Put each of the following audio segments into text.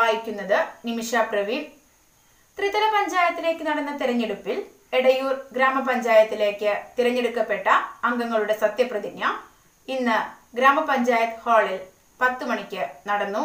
വായിക്കുന്നത് നിമിഷ പ്രവീൺ ത്രിതല പഞ്ചായത്തിലേക്ക് നടന്ന തെരഞ്ഞെടുപ്പിൽ എടയൂർ ഗ്രാമപഞ്ചായത്തിലേക്ക് തിരഞ്ഞെടുക്കപ്പെട്ട അംഗങ്ങളുടെ സത്യപ്രതിജ്ഞ ഇന്ന് ഗ്രാമപഞ്ചായത്ത് ഹാളിൽ പത്ത് മണിക്ക് നടന്നു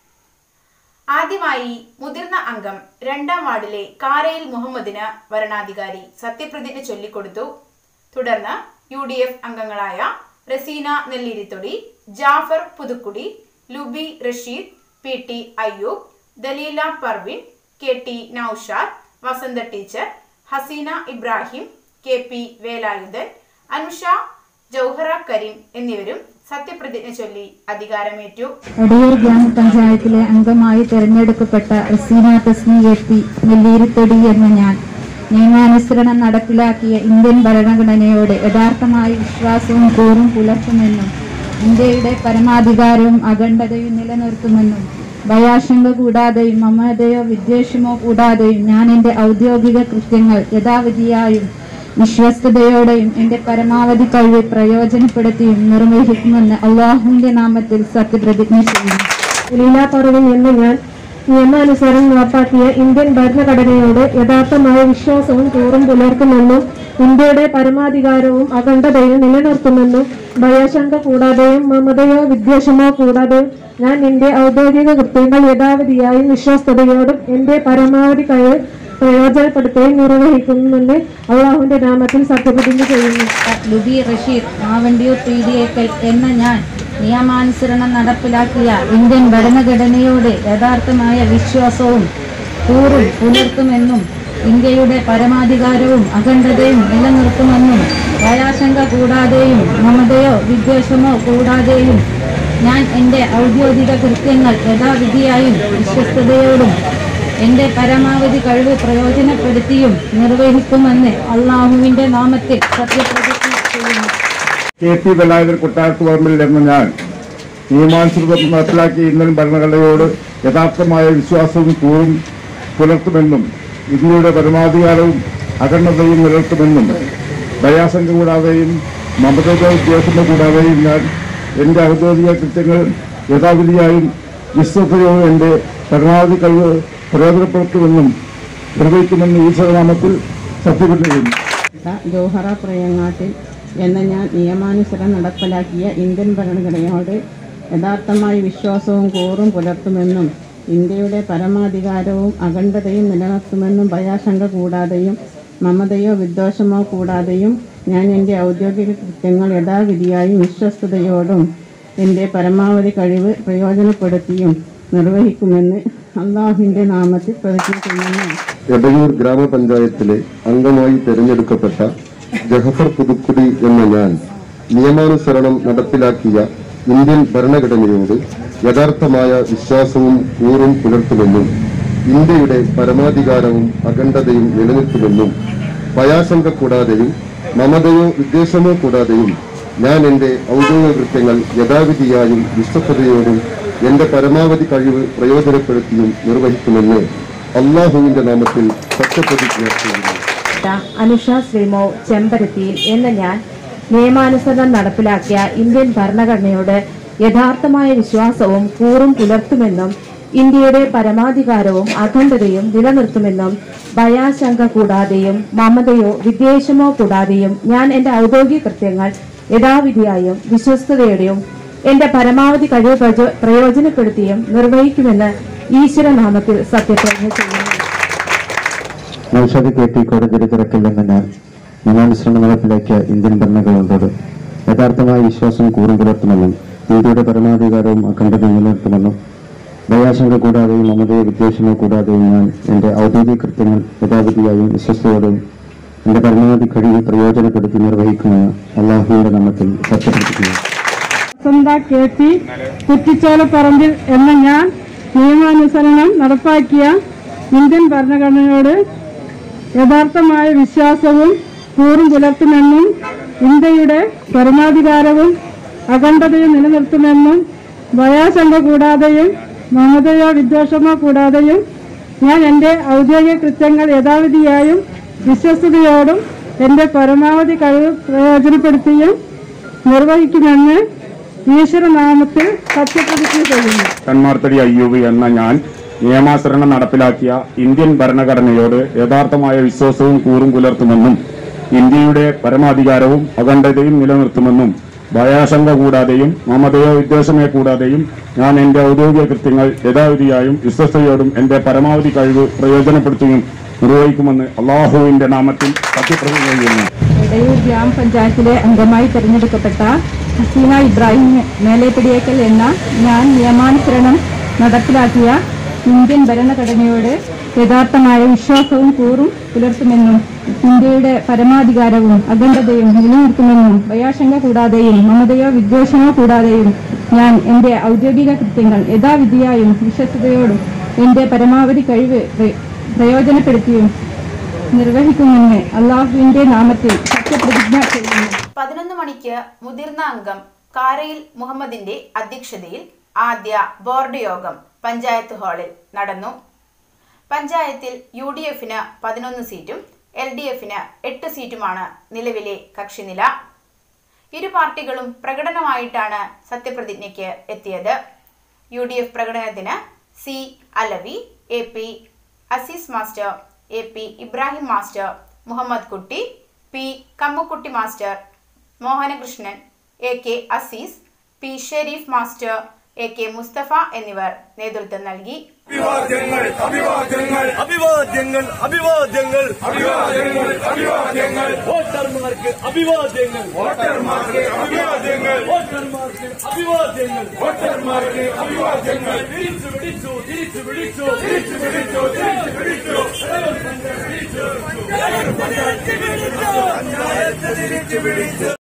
ആദ്യമായി മുതിർന്ന അംഗം രണ്ടാം വാർഡിലെ കാരയിൽ മുഹമ്മദിന് വരണാധികാരി സത്യപ്രതിജ്ഞ ചൊല്ലിക്കൊടുത്തു തുടർന്ന് യു ഡി എഫ് അംഗങ്ങളായ Raseena Nellirithodi Jafar Puthukudi Lubi Rasheed P T Ayyub Daleela Parvin K T Noushad Vasantha teacher Haseena Ibrahim K P Velayudhan Anusha Jouhara Kareem എന്നിവരും സത്യപ്രതിജ്ഞ ചൊല്ലി അധികാരമേറ്റു എടയൂർ ഗ്രാമപഞ്ചായത്തിലെ അംഗമായി തെരഞ്ഞെടുക്കപ്പെട്ട റസീന തസ്മി എ പി നെല്ലീരിത്തൊടി എന്ന ഞാൻ നിയമാനുസരണം നടപ്പിലാക്കിയ ഇന്ത്യൻ ഭരണഘടനയോട് യഥാർത്ഥമായ വിശ്വാസവും കൂറും പുലർത്തുമെന്നും ഇന്ത്യയുടെ പരമാധികാരവും അഖണ്ഡതയും നിലനിർത്തുമെന്നും ഭയാശങ്ക കൂടാതെയും മമതയോ വിദ്വേഷമോ കൂടാതെയും ഞാൻ എൻ്റെ ഔദ്യോഗിക കൃത്യങ്ങൾ യഥാവിധിയായും വിശ്വസ്തയോടെയും എൻ്റെ പരമാവധി കഴിവ് പ്രയോജനപ്പെടുത്തിയും നിർവഹിക്കുമെന്ന് അള്ളാഹുവിന്റെ നാമത്തിൽ സത്യപ്രതിജ്ഞ ചെയ്യുന്നു ലീലാ പർവീൻ എന്ന ഞാൻ നിയമാനുസരണം നടപ്പാക്കിയ ഇന്ത്യൻ ഭരണഘടനയോട് യഥാർത്ഥമായ വിശ്വാസവും കൂറും പുലർത്തുമെന്നും ഇന്ത്യയുടെ പരമാധികാരവും അഖണ്ഡതയും നിലനിർത്തുമെന്നും ഭയശങ്ക കൂടാതെയും മമതയോ വിദ്വേഷമോ കൂടാതെയും ഞാൻ എന്റെ ഔദ്യോഗിക കൃത്യങ്ങൾ യഥാവിധിയായും വിശ്വസ്തയോടും എന്റെ പരമാവധി കഴിവ് പ്രയോജനപ്പെടുത്തുകയും നിർവഹിക്കുമെന്ന് അള്ളാഹുവിന്റെ നാമത്തിൽ സത്യപ്രതിജ്ഞ ചെയ്യുന്നു ലുബി റഷീദ് മാവണ്ടിയൂർ പി ഡി എക്കൽ എന്ന ഞാൻ നിയമാനുസരണം നടപ്പിലാക്കിയ ഇന്ത്യൻ ഭരണഘടനയോട് യഥാർത്ഥമായ വിശ്വാസവും കൂറും പുലർത്തുമെന്നും ഇന്ത്യയുടെ പരമാധികാരവും അഖണ്ഡതയും നിലനിർത്തുമെന്നും ഭയാശങ്ക കൂടാതെയും മമതയോ വിദ്വേഷമോ കൂടാതെയും ഞാൻ എൻ്റെ ഔദ്യോഗിക കൃത്യങ്ങൾ യഥാവിധിയായും വിശ്വസ്തയോടും എൻ്റെ പരമാവധി കഴിവ് പ്രയോജനപ്പെടുത്തിയും നിർവഹിക്കുമെന്ന് അള്ളാഹുവിൻ്റെ നാമത്തിൽ സത്യപ്രതിജ്ഞ ചെയ്യുന്നു കെ പി വേലായുധൻ കൊട്ടാരത്ത് പറമ്പിൽ എന്ന ഞാൻ നിയമാനുസൃതം നടപ്പിലാക്കിയ ഇന്ത്യൻ ഭരണഘടനയോട് യഥാർത്ഥമായ വിശ്വാസവും കൂറും പുലർത്തുമെന്നും ഇന്ത്യയുടെ പരമാധികാരവും അഖണ്ഡതയും നിലനിർത്തുമെന്നും ഭയാശങ്ക കൂടാതെയും മമതയോ ഉദ്ദേശമോ കൂടാതെയും ഞാൻ എൻ്റെ ഔദ്യോഗിക കൃത്യങ്ങൾ യഥാവിധിയായും വിശ്വസയോടും എൻ്റെ പരമാവധി കഴിവ് പ്രയോജനപ്പെടുത്തുമെന്നും നിർവഹിക്കുമെന്ന് ഈശ്വരനാമത്തിൽ സത്യപ്രതിജ്ഞ ചെയ്യുന്നു ജോഹറ പ്രയങ്ങാട്ടിൽ എന്ന ഞാൻ നിയമാനുസരണം നടപ്പിലാക്കിയ ഇന്ത്യൻ ഭരണഘടനയോട് യഥാർത്ഥമായി വിശ്വാസവും കൂറും പുലർത്തുമെന്നും ഇന്ത്യയുടെ പരമാധികാരവും അഖണ്ഡതയും നിലനിർത്തുമെന്നും ഭയാശങ്ക കൂടാതെയും മമതയോ വിദ്വേഷമോ കൂടാതെയും ഞാൻ എൻ്റെ ഔദ്യോഗിക കൃത്യങ്ങൾ യഥാവിധിയായും വിശ്വസ്തയോടും എൻ്റെ പരമാവധി കഴിവ് പ്രയോജനപ്പെടുത്തിയും നിർവഹിക്കുമെന്ന് അള്ളാഹുവിൻ്റെ നാമത്തിൽ പ്രതിജ്ഞ ചെയ്യുന്നു എടയൂർ ഗ്രാമപഞ്ചായത്തിലെ അംഗമായി തെരഞ്ഞെടുക്കപ്പെട്ട ജഹഫർ പുതുക്കുടി എന്ന ഞാൻ നിയമാനുസരണം നടപ്പിലാക്കിയ ഇന്ത്യൻ ഭരണഘടനയോട് യഥാർത്ഥമായ വിശ്വാസവും കൂറും പുലർത്തുമെന്നും ഇന്ത്യയുടെ പരമാധികാരവും അഖണ്ഡതയും നിലനിർത്തുമെന്നും ഭയാശങ്ക കൂടാതെയും മമതയോ വിദ്വേഷമോ കൂടാതെയും ഞാൻ എൻ്റെ ഔദ്യോഗിക കൃത്യങ്ങൾ യഥാവിധിയായും വിശ്വസ്തയോടും എൻ്റെ പരമാവധി കഴിവ് പ്രയോജനപ്പെടുത്തിയും നിർവഹിക്കുമെന്ന് അള്ളാഹുവിന്റെ നാമത്തിൽ സത്യപ്രതിജ്ഞ ചെയ്യുന്നു അനുഷ ശ്രീമോ ചെമ്പരത്തിയിൽ എന്ന ഞാൻ നിയമാനുസരണം നടപ്പിലാക്കിയ ഇന്ത്യൻ ഭരണഘടനയോട് യഥാർത്ഥമായ വിശ്വാസവും കൂറും പുലർത്തുമെന്നും ഇന്ത്യയുടെ പരമാധികാരവും അഖണ്ഡതയും നിലനിർത്തുമെന്നും ഭയാശങ്ക കൂടാതെയും മമതയോ വിദ്വേഷമോ കൂടാതെയും ഞാൻ എൻ്റെ ഔദ്യോഗിക കൃത്യങ്ങൾ യഥാവിധിയായും വിശ്വസ്തയോടെയും എന്റെ പരമാവധി കഴിവ് പ്രചോ- പ്രയോജനപ്പെടുത്തിയും നിർവഹിക്കുമെന്ന് ഈശ്വരനാമത്തിൽ സത്യപ്രതിജ്ഞ ചെയ്യുന്നു നൌഷാദ് കെ ടി കോടതി തിരക്കിൽ നിന്ന് ഞാൻ നിയമാനുസരണം നടപ്പിലാക്കിയ ഇന്ത്യൻ ഭരണഘടനയോട് യഥാർത്ഥമായ വിശ്വാസം കൂറും പുലർത്തുമെന്നും ഇന്ത്യയുടെ പരമാധികാരവും അഖണ്ഡതയും നിലനിർത്തുമെന്നും ഭയാശങ്ക കൂടാതെയും മമതയോ വിദ്വേഷമോ കൂടാതെയും ഞാൻ എൻ്റെ ഔദ്യോഗിക കൃത്യങ്ങൾ യഥാവിധിയായും വിശ്വസ്തയോടെയും എൻ്റെ പരമാവധി കഴിവ് പ്രയോജനപ്പെടുത്തി നിർവഹിക്കുമെന്ന് അള്ളാഹുവിന്റെ നാമത്തിൽ സത്യപ്പെടുത്തുന്നു വസന്ത കെ പി കുറ്റിച്ചോലപ്പറമ്പിൽ എന്ന ഞാൻ നിയമാനുസരണം നടപ്പാക്കിയ ഇന്ത്യൻ ഭരണഘടനയോട് യഥാർത്ഥമായ വിശ്വാസവും കൂറും പുലർത്തുമെന്നും ഇന്ത്യയുടെ പരമാധികാരവും അഖണ്ഡതയും നിലനിർത്തുമെന്നും ഭയാശങ്ക കൂടാതെയും മമതയോ വിദ്വേഷമോ കൂടാതെയും ഞാൻ എൻ്റെ ഔദ്യോഗിക കൃത്യങ്ങൾ യഥാവിധിയായും വിശ്വസ്തയോടും എൻ്റെ പരമാവധി കഴിവ് പ്രയോജനപ്പെടുത്തിയും നിർവഹിക്കുമെന്ന് ഈശ്വരനാമത്തിൽ സത്യപ്രതിജ്ഞ ചെയ്യുന്നു തന്മാർത്തടി അയ്യൂബ് എന്ന ഞാൻ നിയമാസരണം നടപ്പിലാക്കിയ ഇന്ത്യൻ ഭരണഘടനയോട് യഥാർത്ഥമായ വിശ്വാസവും കൂറും പുലർത്തുമെന്നും ഇന്ത്യയുടെ പരമാധികാരവും അഖണ്ഡതയും നിലനിർത്തുമെന്നും ഭയാശങ്ക കൂടാതെയും മമതയോ വിദ്വേഷമേ കൂടാതെയും ഞാൻ എന്റെ ഔദ്യോഗിക കൃത്യങ്ങൾ യഥാവിധിയായും വിശ്വസ്തയോടും എന്റെ പരമാവധി കഴിവ് പ്രയോജനപ്പെടുത്തുകയും നിർവഹിക്കുമെന്ന് അള്ളാഹുവിന്റെ നാമത്തിൽ സത്യപ്രതിജ്ഞ ചെയ്യുന്നു എടയൂർ ഗ്രാമപഞ്ചായത്തിലെ അംഗമായി തിരഞ്ഞെടുക്കപ്പെട്ട ഹസീന ഇബ്രാഹിം മേലേപ്പിടിയേക്കൽ എന്ന ഞാൻ നിയമാനുസരണം നടപ്പിലാക്കിയ ഇന്ത്യൻ ഭരണഘടനയോട് യഥാർത്ഥമായ വിശ്വാസവും കൂറും പുലർത്തുമെന്നും ഇന്ത്യയുടെ പരമാധികാരവും അഖണ്ഡതയും നിലനിർത്തുമെന്നും ഭയാശങ്ക കൂടാതെയും മമതയോ വിദ്വേഷമോ കൂടാതെയും ഞാൻ എന്റെ ഔദ്യോഗിക കൃത്യങ്ങൾ യഥാവിധിയായും വിശ്വസ്തയോടും എന്റെ പരമാവധി കഴിവ് പ്ര- പ്രയോജനപ്പെടുത്തിയും നിർവഹിക്കുമെന്ന് അള്ളാഹുവിന്റെ നാമത്തിൽ സത്യപ്രതിജ്ഞ ചെയ്യുന്നു പതിനൊന്ന് മണിക്ക് മുതിർന്ന അംഗം കാരയിൽ മുഹമ്മദിന്റെ അധ്യക്ഷതയിൽ ആദ്യ ബോർഡ് യോഗം പഞ്ചായത്ത് ഹാളിൽ നടന്നു പഞ്ചായത്തിൽ യു ഡി എഫിന് പതിനൊന്ന് സീറ്റും എൽ ഡി എഫിന് എട്ട് സീറ്റുമാണ് നിലവിലെ കക്ഷിനില ഇരു പാർട്ടികളും പ്രകടനമായിട്ടാണ് സത്യപ്രതിജ്ഞയ്ക്ക് എത്തിയത് യു ഡി എഫ് പ്രകടനത്തിന് C Alavi A P Azeez master A P Ibrahim master Muhammed Kutty P Kammukutty master Mohanakrishnan A K Azeez P Shareef master A K Musthafa എന്നിവർ നേതൃത്വം നൽകി അഭിവാദ്യങ്ങൾ അഭിവാദ്യങ്ങൾ അഭിവാദ്യങ്ങൾ അഭിവാദ്യങ്ങൾ അഭിവാദ്യങ്ങൾ അഭിവാദ്യങ്ങൾ വോട്ടർമാർക്ക് അഭിവാദ്യങ്ങൾ വോട്ടർമാർക്ക് അഭിവാദ്യങ്ങൾ വോട്ടർമാർക്ക് അഭിവാദ്യങ്ങൾ വോട്ടർമാർക്ക് അഭിവാദ്യങ്ങൾ തിരിച്ചു പിടിച്ചു തിരിച്ചു പിടിച്ചു തിരിച്ചു പിടിച്ചു തിരിച്ചു പിടിച്ചു തിരിച്ചു പിടിച്ചു തിരിച്ചു പിടിച്ചു